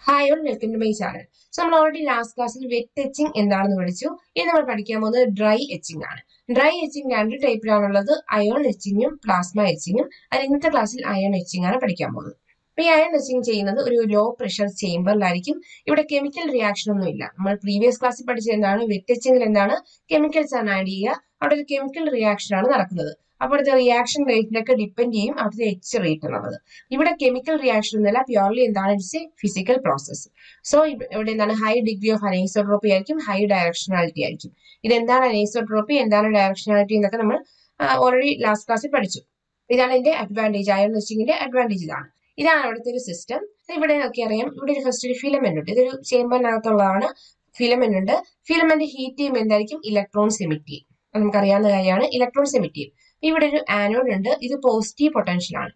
Hi all welcome to my channel so നമ്മൾ already last ക്ലാസ്സിൽ wet etching എന്താണെന്ന് പഠിച്ചു ഇനി നമ്മൾ പഠിക്കാൻ പോകുന്നത് ഡ്രൈ എച്ചിങ് ആണ് ഡ്രൈ എച്ചിങ് രണ്ട് ടൈപ്പിലാണുള്ളത് അയോൺ എച്ചിങ്ങും പ്ലാസ്മ എച്ചിങ്ങും അത് ഇന്നത്തെ ക്ലാസ്സിൽ അയോൺ എച്ചിങ് ആണ് പഠിക്കാൻ പോകുന്നത് അപ്പൊ ഈ അയൺ എച്ചിങ് ചെയ്യുന്നത് ഒരു ലോ പ്രഷർ ചേംബറിലായിരിക്കും ഇവിടെ കെമിക്കൽ റിയാക്ഷൻ ഒന്നും ഇല്ല നമ്മൾ പ്രീവിയസ് ക്ലാസ്സിൽ പഠിച്ചത് എന്താണ് വെറ്റ് എച്ചിങ്ങിൽ എന്താണ് കെമിക്കൽസ് ആണ് ആഡ് ചെയ്യുക അവിടെ ഒരു കെമിക്കൽ റിയാക്ഷൻ ആണ് നടക്കുന്നത് അവിടുത്തെ റിയാക്ഷൻ റേറ്റിനൊക്കെ ഡിപ്പെൻഡ് ചെയ്യും അവിടുത്തെ എച്ച് റേറ്റ് എന്നുള്ളത് ഇവിടെ കെമിക്കൽ റിയാക്ഷൻ എന്നല്ല പ്യോർലി എന്താണ് it's a physical process so ഇവിടെ എന്താണ് ഹൈ ഡിഗ്രി ഓഫ് അനൈസോട്രോപ്പി ആയിരിക്കും ഹൈ ഡയറക്ഷനാലിറ്റി ആയിരിക്കും ഇത് എന്താണ് അനൈസോട്രോപ്പി എന്താണ് ഡയറക്ഷനാലിറ്റി എന്നൊക്കെ നമ്മൾ ഓൾറെഡി ലാസ്റ്റ് ക്ലാസ്സിൽ പഠിച്ചു ഇതാണ് ഇതിന്റെ അഡ്വാൻറ്റേജ് അയൺ വെച്ചിങ്ങിന്റെ അഡ്വാൻറ്റേജ് ഇതാണ് ഇതാണ് അവിടുത്തെ ഒരു സിസ്റ്റം ഇവിടെ നോക്കി അറിയാം ഇവിടെ ഒരു ഫസ്റ്റ് ഒരു ഫിലമെന്റ് ഉണ്ട് ഇതൊരു ചേമ്പറിനകത്തുള്ളതാണ് ഫിലമെന്റ് ഉണ്ട് ഫിലമെന്റ് ഹീറ്റ് ചെയ്യുമ്പോൾ എന്തായിരിക്കും ഇലക്ട്രോൺസ് എമിറ്റ് ചെയ്യും അത് നമുക്കറിയാവുന്ന കാര്യമാണ് ഇലക്ട്രോൺസ് എമിറ്റ് ചെയ്യും ഇവിടെ ഒരു ആനോഡ് ഉണ്ട് ഇത് പോസിറ്റീവ് പൊട്ടൻഷ്യൽ ആണ്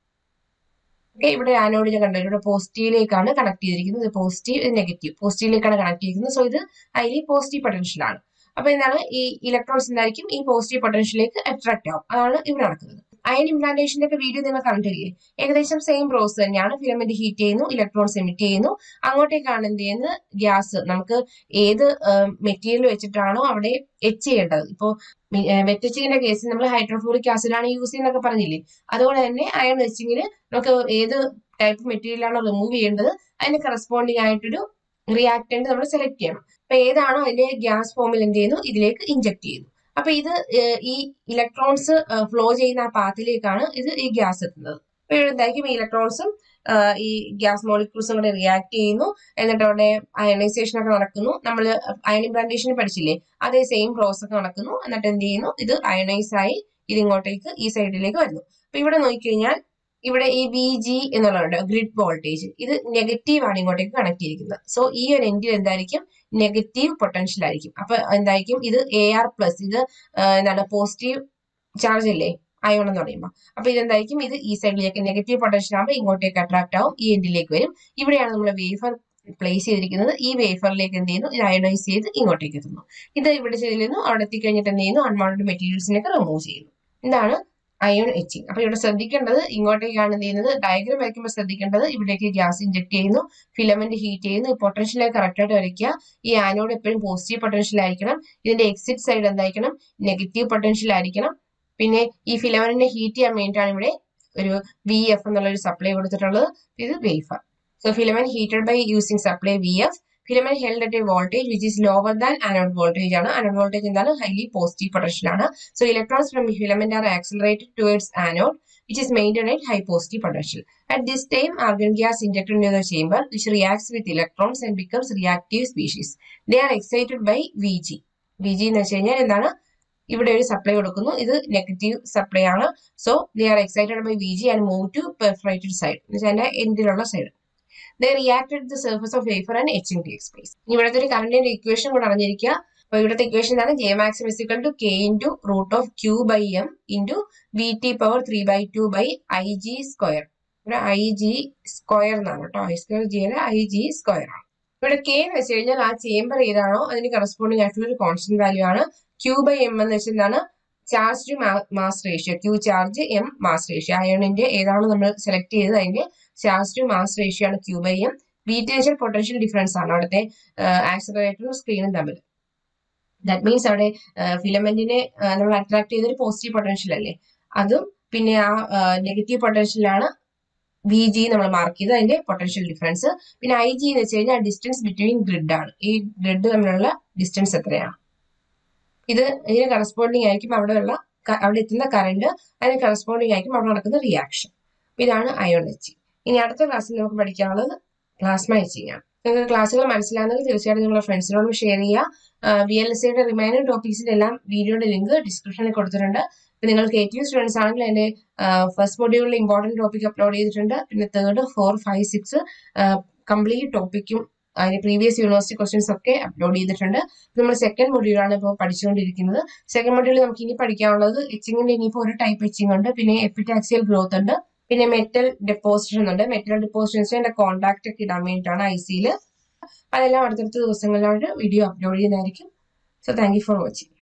ഓക്കെ ഇവിടെ ആനോഡ് ഞാൻ കണ്ടു ഇവിടെ പോസിറ്റീവിലേക്കാണ് കണക്ട് ചെയ്തിരിക്കുന്നത് ഇത് പോസിറ്റീവ് ഇത് നെഗറ്റീവ് പോസിറ്റീവിലേക്കാണ് കണക്ട് ചെയ്തിരിക്കുന്നത് സോ ഇത് അതിൽ പോസിറ്റീവ് പൊട്ടൻഷ്യൽ ആണ് അപ്പൊ എന്താണ് ഈ ഇലക്ട്രോൺസ് എന്തായിരിക്കും ഈ പോസിറ്റീവ് പൊട്ടൻഷ്യലിലേക്ക് അട്രാക്ട് ആവും അതാണ് ഇവിടെ നടക്കുന്നത് അയൺ ഇംപ്ലാന്റേഷന്റെ ഒക്കെ വീഡിയോ നിങ്ങൾ കണ്ടിട്ടില്ലേ ഏകദേശം സെയിം പ്രോസസ് തന്നെയാണ് ഫിലമെന്റ് ഹീറ്റ് ചെയ്യുന്നു ഇലക്ട്രോൺസ് എമിറ്റ് ചെയ്യുന്നു അങ്ങോട്ടേക്കാണ് എന്ത് ചെയ്യുന്നത് ഗ്യാസ് നമുക്ക് ഏത് മെറ്റീരിയൽ വെച്ചിട്ടാണോ അവിടെ എച്ച് ചെയ്യേണ്ടത് ഇപ്പോ വെറ്റച്ചിങ്ങിന്റെ കേസിൽ നമ്മൾ ഹൈഡ്രോഫ്ലൂറിക് ആസിഡ് ആണ് യൂസ് ചെയ്യുന്നൊക്കെ പറഞ്ഞില്ലേ അതുപോലെ തന്നെ അയൺ വെച്ചിങ്ങിന് നമുക്ക് ഏത് ടൈപ്പ് മെറ്റീരിയൽ ആണോ റിമൂവ് ചെയ്യേണ്ടത് അതിന് കറസ്പോണ്ടിങ് ആയിട്ടൊരു റിയാക്ടന്റ് നമ്മൾ സെലക്ട് ചെയ്യണം അപ്പൊ ഏതാണോ അതിന്റെ ഗ്യാസ് ഫോമിൽ എന്ത് ചെയ്യുന്നു ഇതിലേക്ക് ഇഞ്ചക്ട് ചെയ്യുന്നു അപ്പൊ ഇത് ഈ ഇലക്ട്രോൺസ് ഫ്ലോ ചെയ്യുന്ന ആ പാത്തിലേക്കാണ് ഇത് ഈ ഗ്യാസ് എത്തുന്നത് അപ്പൊ ഇവിടെ എന്തായിരിക്കും ഈ ഇലക്ട്രോൺസും ഈ ഗ്യാസ് മോളിക്യൂൾസും കൂടെ റിയാക്ട് ചെയ്യുന്നു എന്നിട്ട് അവിടെ അയണൈസേഷൻ ഒക്കെ നടക്കുന്നു നമ്മൾ അയൺ ഇംപ്ലാന്റേഷൻ പഠിച്ചില്ലേ അതേ സെയിം പ്രോസസ് ഒക്കെ നടക്കുന്നു എന്നിട്ട് എന്ത് ചെയ്യുന്നു ഇത് അയണൈസ് ആയി ഇത് ഇങ്ങോട്ടേക്ക് ഈ സൈഡിലേക്ക് വരുന്നു അപ്പൊ ഇവിടെ നോക്കിക്കഴിഞ്ഞാൽ ഇവിടെ ഈ വി ജി എന്നുള്ളതുണ്ട് ഗ്രിഡ് വോൾട്ടേജ് ഇത് നെഗറ്റീവ് ആണ് ഇങ്ങോട്ടേക്ക് കണക്ട് ചെയ്തിരിക്കുന്നത് സോ ഈ ഒരു എൻഡിൽ എന്തായിരിക്കും നെഗറ്റീവ് പൊട്ടൻഷ്യൽ ആയിരിക്കും അപ്പൊ എന്തായിരിക്കും ഇത് എ ആർ പ്ലസ് ഇത് എന്താണ് പോസിറ്റീവ് ചാർജ് അല്ലേ അയോൺ എന്ന് പറയുമ്പോൾ അപ്പൊ ഇതെന്തായിരിക്കും ഇത് ഈ സൈഡിലേക്ക് നെഗറ്റീവ് പൊട്ടൻഷ്യൽ ആകുമ്പോൾ ഇങ്ങോട്ടേക്ക് അട്രാക്ട് ആവും ഈ എൻഡിലേക്ക് വരും ഇവിടെയാണ് നമ്മൾ വേഫർ പ്ലേസ് ചെയ്തിരിക്കുന്നത് ഈ വേഫറിലേക്ക് എന്ത് ചെയ്യുന്നു ഇത് അയണൈസ് ചെയ്ത് ഇങ്ങോട്ടേക്ക് എത്തുന്നു ഇത് ഇവിടെ ചെയ്തിരുന്നു അവിടെ എത്തിക്കഴിഞ്ഞിട്ട് എന്ത് ചെയ്യുന്നു അൺവാണ്ടഡ് മെറ്റീരിയൽസിനൊക്കെ റിമൂവ് ചെയ്യുന്നു ഇതാണ് അയോൺ എച്ചിങ് അപ്പൊ ഇവിടെ ശ്രദ്ധിക്കേണ്ടത് ഇങ്ങോട്ടേക്കാണ് എന്ത് ചെയ്യുന്നത് ഡയഗ്രാം വരയ്ക്കുമ്പോൾ ശ്രദ്ധിക്കേണ്ടത് ഇവിടേക്ക് ഗ്യാസ് ഇഞ്ചക്ട് ചെയ്യുന്നു ഫിലമെന്റ് ഹീറ്റ് ചെയ്യുന്നു ഈ പൊട്ടൻഷ്യൽ കറക്റ്റ് ആയിട്ട് വരയ്ക്കുക ഈ ആനോഡ് എപ്പോഴും പോസിറ്റീവ് പൊട്ടൻഷ്യൽ ആയിരിക്കണം ഇതിന്റെ എക്സിറ്റ് സൈഡ് എന്തായിരിക്കണം നെഗറ്റീവ് പൊട്ടൻഷ്യൽ ആയിരിക്കണം പിന്നെ ഈ ഫിലമെന്റിനെ ഹീറ്റ് ചെയ്യാൻ വേണ്ടിയിട്ടാണ് ഇവിടെ ഒരു വി എഫ് എന്നുള്ള ഒരു സപ്ലൈ കൊടുത്തിട്ടുള്ളത് ഇത് wafer so filament heated by using supply V F filament held at a voltage which is lower than anode voltage ആണ് അനോഡ് വോൾട്ടേജ് എന്താണ് ഹൈലി പോസിറ്റീവ് പൊട്ടൻഷ്യൽ ആണ് so electrons from filament are accelerated towards anode which is maintained at high positive potential. At this time, argon gas injected into the chamber, which reacts with electrons and becomes reactive species. They are excited by Vg. Vg എന്ന് വെച്ച് കഴിഞ്ഞാൽ എന്താണ് ഇവിടെ ഒരു supply കൊടുക്കുന്നു ഇത് negative supply ആണ് so they are excited by V G and move to perforated side എന്ന് വെച്ചാൽ അതിന്റെ എൻഡിലുള്ള side the reacted the surface of wafer and etching takes place ഇവിടുത്തെ ഒരു കറണ്ടിന്റെ ഇക്വേഷൻ കൂടെ അറിഞ്ഞിരിക്കുക അപ്പൊ ഇവിടുത്തെ ഇക്വേഷൻ എന്താണ് J max is equal to K into root of Q by M into V T power three by two by I G square ഇവിടെ I G square എന്നാണ് കേട്ടോ ഐ സ്ക്വയർ ജി അല്ല ഐ ജി സ്ക്വയർ ആണ് ഇവിടെ K എന്ന് വെച്ച് കഴിഞ്ഞാൽ ആ ചേമ്പർ ഏതാണോ അതിന് കറസ്പോണ്ടിങ് ആയിട്ടുള്ള ഒരു കോൺസ്റ്റന്റ് വാല്യൂ ആണ് ക്യൂ ബൈ എം എന്ന് വെച്ചാൽ എന്താണ് charge to mass ratio Q charge M mass ratio അയോണിന്റെ ഏതാണോ നമ്മൾ സെലക്ട് ചെയ്തത് അതിന്റെ ചാർജ് ടു മാസ് റേഷ്യോ ആണ് Q by M V T വെച്ചാൽ പൊട്ടൻഷ്യൽ ഡിഫറൻസ് ആണ് അവിടുത്തെ ആക്സിലറേറ്ററും സ്ക്രീനും തമ്മിൽ ദാറ്റ് മീൻസ് അവിടെ ഫിലമെന്റിനെ നമ്മൾ അട്രാക്ട് ചെയ്തൊരു പോസിറ്റീവ് പൊട്ടൻഷ്യൽ അല്ലേ അതും പിന്നെ ആ നെഗറ്റീവ് പൊട്ടൻഷ്യലാണ് വി ജി നമ്മൾ മാർക്ക് ചെയ്ത് അതിന്റെ പൊട്ടൻഷ്യൽ ഡിഫറൻസ് പിന്നെ ഐ ജി എന്ന് വെച്ച് കഴിഞ്ഞാൽ ഡിസ്റ്റൻസ് ബിറ്റ്വീൻ ഗ്രിഡ് ആണ് ഈ ഗ്രിഡ് തമ്മിലുള്ള ഡിസ്റ്റൻസ് എത്രയാണ് ഇത് ഇതിന് കറസ്പോണ്ടിങ് ആയിരിക്കും അവിടെയുള്ള അവിടെ എത്തുന്ന കറണ്ട് അതിന് കറസ്പോണ്ടിങ് ആയിരിക്കും അവിടെ നടക്കുന്ന റിയാക്ഷൻ ഇതാണ് അയോൺ എച്ചിങ് ഇനി അടുത്ത ക്ലാസ്സിൽ നമുക്ക് പഠിക്കാനുള്ളത് പ്ലാസ്മ എച്ചിങ് ആണ് നിങ്ങൾക്ക് ക്ലാസ്സുകൾ മനസ്സിലാകുന്നെങ്കിൽ തീർച്ചയായിട്ടും നിങ്ങളുടെ ഫ്രണ്ട്സിനോടും ഷെയർ ചെയ്യുക വി എൽ എസ് സിയുടെ റിമൈനിങ് ടോപ്പിക്സിന്റെ എല്ലാം വീഡിയോയുടെ ലിങ്ക് ഡിസ്ക്രിപ്ഷനിൽ കൊടുത്തിട്ടുണ്ട് നിങ്ങൾക്ക് എ ടി സ്റ്റുഡൻസ് ആണെങ്കിൽ അതിന്റെ ഫസ്റ്റ് മൊഡ്യൂളിൽ ഇമ്പോർട്ടന്റ് ടോപ്പിക് അപ്ലോഡ് ചെയ്തിട്ടുണ്ട് പിന്നെ third four five six complete ടോപ്പിക്കും അതിന് പ്രീവിയസ് യൂണിവേഴ്സിറ്റി ക്വസ്റ്റ്യൻസ് ഒക്കെ അപ്ലോഡ് ചെയ്തിട്ടുണ്ട് നമ്മൾ സെക്കൻഡ് മൊഡ്യൂളാണ് ഇപ്പോൾ പഠിച്ചുകൊണ്ടിരിക്കുന്നത് സെക്കൻഡ് മൊഡ്യൂളിൽ നമുക്ക് ഇനി പഠിക്കാനുള്ളത് എച്ചിങ്ങിന്റെ ഇനിയിപ്പോൾ ഒരു ടൈപ്പ് എച്ചിങ് ഉണ്ട് പിന്നെ എപ്പിറ്റാക്സിയൽ ഗ്രോത്ത് ഉണ്ട് പിന്നെ മെറ്റൽ ഡെപ്പോസിഷൻ ഉണ്ട് മെറ്റൽ ഡെപ്പോസിഷൻ അതിന്റെ കോൺടാക്ട് ഒക്കെ ഇടാൻ വേണ്ടിയിട്ടാണ് ഐ സിയിൽ അതെല്ലാം അടുത്തടുത്ത ദിവസങ്ങളിലായിട്ട് വീഡിയോ അപ്ലോഡ് ചെയ്യുന്നതായിരിക്കും so thank you for watching